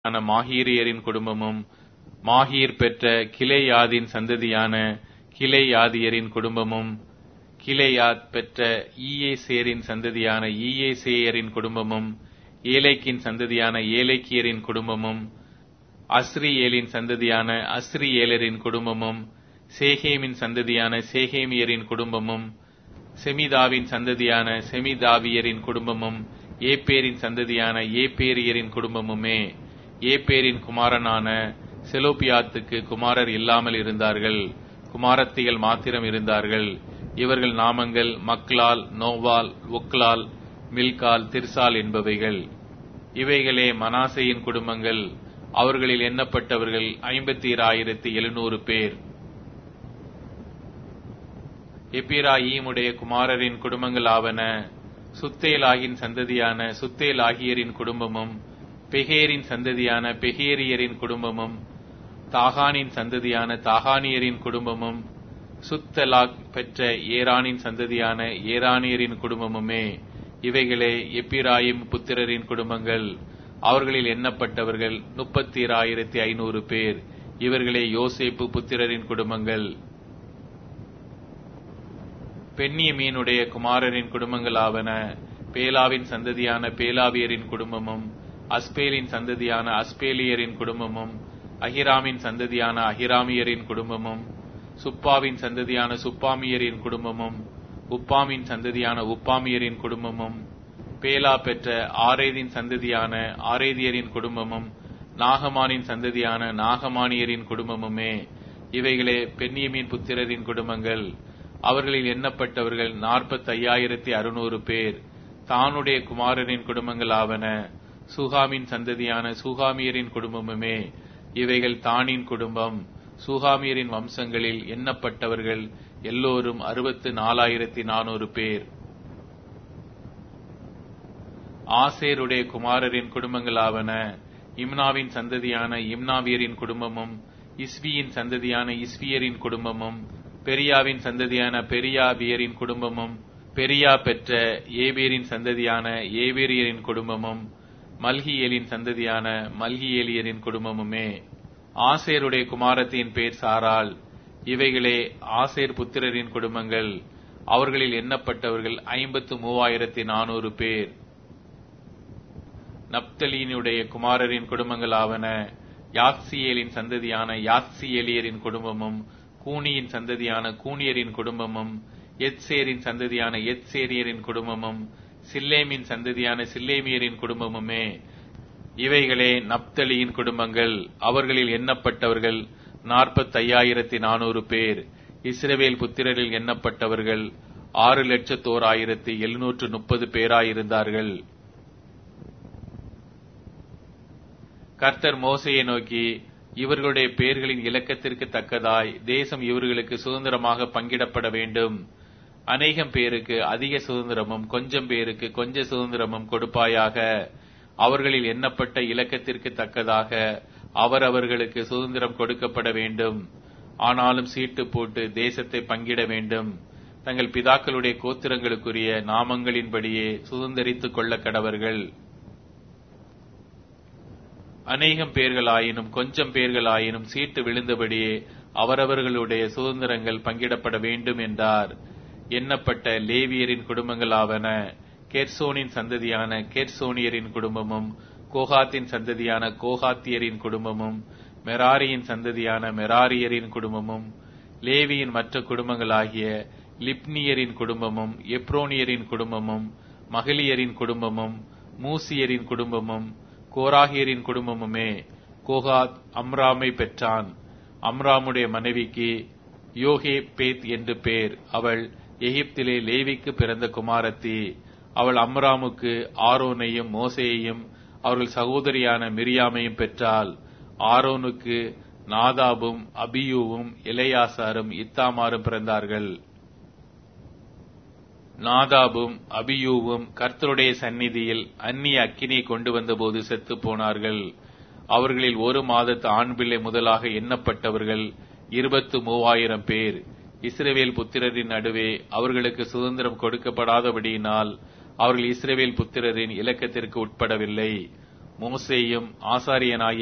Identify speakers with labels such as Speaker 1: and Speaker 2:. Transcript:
Speaker 1: சந்ததியான மாகீரியரின் குடும்பமும் மாகீர் பெற்ற கிளையாதின் சந்ததியான கிளையாதியரின் குடும்பமும் கிளையாத் பெற்ற ஈயேசேரின் சந்ததியான ஈயேசேயரின் குடும்பமும் ஏலேக்கின் சந்ததியான ஏலேக்கியரின் குடும்பமும் அஸ்ரியேலின் சந்ததியான அஸ்ரியேலரின் குடும்பமும் சேகேமின் சந்ததியான சேகேமியரின் குடும்பமும் செமிதாவின் சந்ததியான செமிதாவியரின் குடும்பமும் ஏப்பேரின் சந்ததியான ஏப்பேரியரின் குடும்பமுமே ஏப்பேரின் குமாரனான செலோப்பியாத்துக்கு குமாரர் இல்லாமல் இருந்தார்கள் குமாரத்திகள் மாத்திரம் இருந்தார்கள் இவர்கள் நாமங்கள் மக்லால் நோவால் ஒக்லால் மில்கால் திர்சால் என்பவைகள் இவைகளே மனாசையின் குடும்பங்கள் அவர்களில் எண்ணப்பட்டவர்கள் ஐம்பத்தி ஆயிரத்தி எழுநூறு பேர் எப்பிராயீமுடைய குமாரரின் குடும்பங்கள் ஆவன சுத்தேலாகின் சந்ததியான சுத்தேலாகியரின் குடும்பமும் பெகேரின் சந்ததியான பெகேரியரின் குடும்பமும் தாகானின் சந்ததியான தாகானியரின் குடும்பமும் சுத்தலாக் பெற்ற ஏரானின் சந்ததியான ஏரானியரின் குடும்பமுமே இவைகளே எப்பிராயிம் புத்திரரின் குடும்பங்கள் அவர்களில் எண்ணப்பட்டவர்கள் முப்பத்தி ஆயிரத்தி ஐநூறு பேர் இவர்களே யோசேப்பு புத்திரரின் குடும்பங்கள் பெண்ணியமீனுடைய குமாரரின் குடும்பங்கள் ஆவன பேலாவின் சந்ததியான பேலாவியரின் குடும்பமும் அஸ்பேலின் சந்ததியான அஸ்பேலியரின் குடும்பமும் அகிராமின் சந்ததியான அகிராமியரின் குடும்பமும் சுப்பாவின் சந்ததியான சுப்பாமியரின் குடும்பமும் உப்பாமின் சந்ததியான உப்பாமியரின் குடும்பமும் பேலா பெற்ற ஆரேதின் சந்ததியான ஆரேதியரின் குடும்பமும் நாகமானின் சந்ததியான நாகமானியரின் குடும்பமுமே இவைகளே பெண்ணியமின் புத்திரரின் குடும்பங்கள் அவர்களில் எண்ணப்பட்டவர்கள் நாற்பத்தி ஐயாயிரத்தி அறுநூறு பேர் தானுடைய குமாரரின் குடும்பங்கள் ஆவன சுகாமின் சந்ததியான சுகாமியரின் குடும்பமுமே இவைகள் தானின் குடும்பம் சுகாமியரின் வம்சங்களில் எண்ணப்பட்டவர்கள் எல்லோரும் அறுபத்து நாலாயிரத்தி நானூறு பேர் ஆசேருடைய குமாரரின் குடும்பங்கள் ஆவன இம்னாவின் சந்ததியான இம்னாவியரின் குடும்பமும் இஸ்வியின் சந்ததியான இஸ்வியரின் குடும்பமும் பெரியாவின் சந்ததியான பெரியாவியரின் குடும்பமும் பெரியா பெற்ற ஏபேரின் சந்ததியான ஏபேரியரின் குடும்பமும் மல்கியேலின் சந்ததியான மல்கியேலியரின் குடும்பமுமே ஆசேருடைய குமாரத்தின் பேர் சாரால் இவைகளே ஆசேர் புத்திரரின் குடும்பங்கள் அவர்களில் எண்ணப்பட்டவர்கள் ஐம்பத்து மூவாயிரத்தி நானூறு பேர் நப்தலீனுடைய குமாரரின் குடும்பங்கள் ஆவன யாத்சியேலின் சந்ததியான யாத்சியேலியரின் குடும்பமும் கூனியின் சந்ததியான கூனியரின் குடும்பமும் எத்சேரின் சந்ததியான எத்சேரியரின் குடும்பமும் சில்லேமின் சந்ததியான சில்லேமியரின் குடும்பமுமே இவைகளே நப்தலியின் குடும்பங்கள் அவர்களில் எண்ணப்பட்டவர்கள் நாற்பத்தி ஐயாயிரத்தி நானூறு பேர் இஸ்ரவேல் புத்திரரில் எண்ணப்பட்டவர்கள் ஆறு லட்சத்தோர் ஆயிரத்தி எழுநூற்று முப்பது பேராயிருந்தார்கள் கர்த்தர் மோசையை நோக்கி இவர்களுடைய பெயர்களின் இலக்கத்திற்கு தக்கதாய் தேசம் இவர்களுக்கு சுதந்திரமாக பங்கிடப்பட வேண்டும் அநேகம் பேருக்கு அதிக சுதந்திரமும் கொஞ்சம் பேருக்கு கொஞ்ச சுதந்திரமும் கொடுப்பாயாக அவர்களில் எண்ணப்பட்ட இலக்கத்திற்கு தக்கதாக அவரவர்களுக்கு சுதந்திரம் கொடுக்கப்பட வேண்டும் ஆனாலும் சீட்டு போட்டு தேசத்தை பங்கிட வேண்டும் தங்கள் பிதாக்களுடைய கோத்திரங்களுக்குரிய நாமங்களின்படியே சுதந்திரித்துக் கொள்ள கடவர்கள் அநேகம் பேர்களாயினும் கொஞ்சம் பேர்களாயினும் சீட்டு விழுந்தபடியே அவரவர்களுடைய சுதந்திரங்கள் பங்கிடப்பட வேண்டும் என்றார் எண்ணப்பட்ட லேவியரின் குடும்பங்கள் ஆவன கெர்சோனின் சந்ததியான கெர்சோனியரின் குடும்பமும் கோகாத்தின் சந்ததியான கோகாத்தியரின் குடும்பமும் மெராரியின் சந்ததியான மெராரியரின் குடும்பமும் லேவியின் மற்ற குடும்பங்களாகிய லிப்னியரின் குடும்பமும் எப்ரோனியரின் குடும்பமும் மகளியரின் குடும்பமும் மூசியரின் குடும்பமும் கோராகியரின் குடும்பமுமே கோகாத் அம்ராமை பெற்றான் அம்ராமுடைய மனைவிக்கு யோகே பேத் என்று பேர் அவள் எகிப்திலே லேவிக்கு பிறந்த குமாரத்தி அவள் அம்ராமுக்கு ஆரோனையும் மோசையையும் அவர்கள் சகோதரியான மிரியாமையும் பெற்றாள் ஆரோனுக்கு நாதாபும் அபியூவும் இளையாசாரும் இத்தாமாரும் பிறந்தார்கள் நாதாபும் அபியூவும் கர்த்தருடைய சந்நிதியில் அந்நிய அக்கினியை கொண்டு வந்தபோது செத்து போனார்கள் அவர்களில் ஒரு மாதத்து ஆண் பிள்ளை முதலாக எண்ணப்பட்டவர்கள் இருபத்து மூவாயிரம் பேர் இஸ்ரவேல் புத்திரரின் நடுவே அவர்களுக்கு சுதந்திரம் கொடுக்கப்படாதபடியினால் அவர்கள் இஸ்ரவேல் புத்திரரின் இலக்கத்திற்கு உட்படவில்லை மோசேயும் ஆசாரியனாகிய